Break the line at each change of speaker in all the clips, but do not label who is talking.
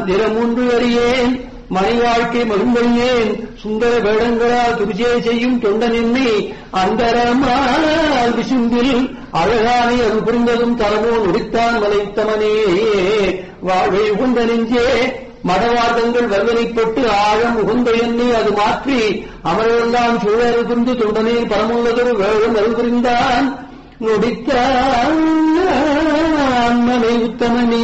தினமூன்று அறியேன் மணி வாழ்க்கை மகிழ்ந்தறியேன் சுந்தர வேடங்களால் துரிஜே செய்யும் தொண்டன் என்னை அந்தரமால் விசும்பில் அழகானை அது புரிந்ததும் தரமோ நுடித்தான் மலைத்தமனே வாழ்வை உகந்த நெஞ்சே மடவாதங்கள் வல்வனைப்பட்டு ஆழம் உகந்த எண்ணை அது மாற்றி அமரெல்லாம் சூழல் புரிந்து தொண்டனே பரமுள்ளதொரு வேழும் அருள் புரிந்தான் நொடித்தான் மலை உத்தமனே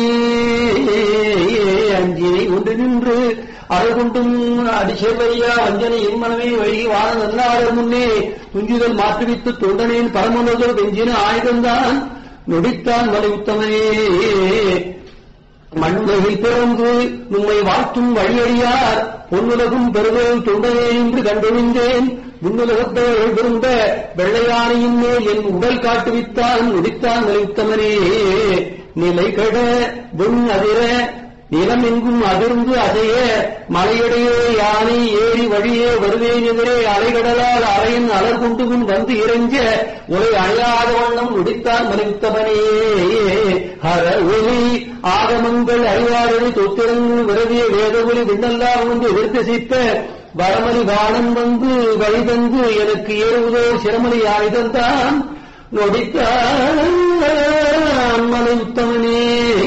அஞ்சினை ஒன்று நின்று அழகுண்டும் அடிசேவையா வஞ்சனை என்மனமே வழி வாழ நல்லாளர் முன்னே துஞ்சுதல் மாற்றுவித்து தொண்டனேன் பரமுள்ளதொரு வெஞ்சின ஆயுதந்தான் நொடித்தான் மலை உத்தமனே மண்ணுலகில் பிறந்து உம்மை வாழ்த்தும் வழியறியார் பொன்னுலகும் பெருவேல் தொண்டனே என்று கண்டொழிந்தேன் விண்ணுலகத்தவர்கள் விரும்ப வெள்ளையானையின் மேல் என் உடல் காட்டுவித்தான் நொடித்தான் மலைத்தமனே நிலை கட விண் அதிர நிலம் எங்கும் அதிர்ந்து அசைய மலையுடையே யானை ஏறி வழியே வருவேன் எதிரே அலைகடலால் அலையின் அலர் கொண்டு முன் வந்து இறைஞ்ச உலை அணையாத வண்ணம் நொடித்தான் மலைத்தவனே ஹர ஒலி ஆகமங்கள் அறிவாரடி தொத்திரங்கள் விரவிய வேத ஒலி விண்ணெல்லாம் வந்து எதிர்த்திசைப்ப வரமணி வானம் வந்து வழிதந்து எனக்கு ஏறுவதோ சிரமணி ஆயுதந்தான் நொடித்தான் மலை உத்தமனே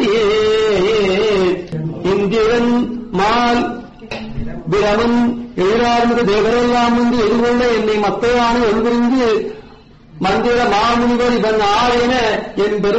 இந்திரன் மால் பிரமன் எதிரார்மிகு தேவரெல்லாம் வந்து எதிர்கொள்ள என்னை மத்தையான எழுதிருந்து மந்திர மாமுனிவர் இவன் ஆயன என் பெரும்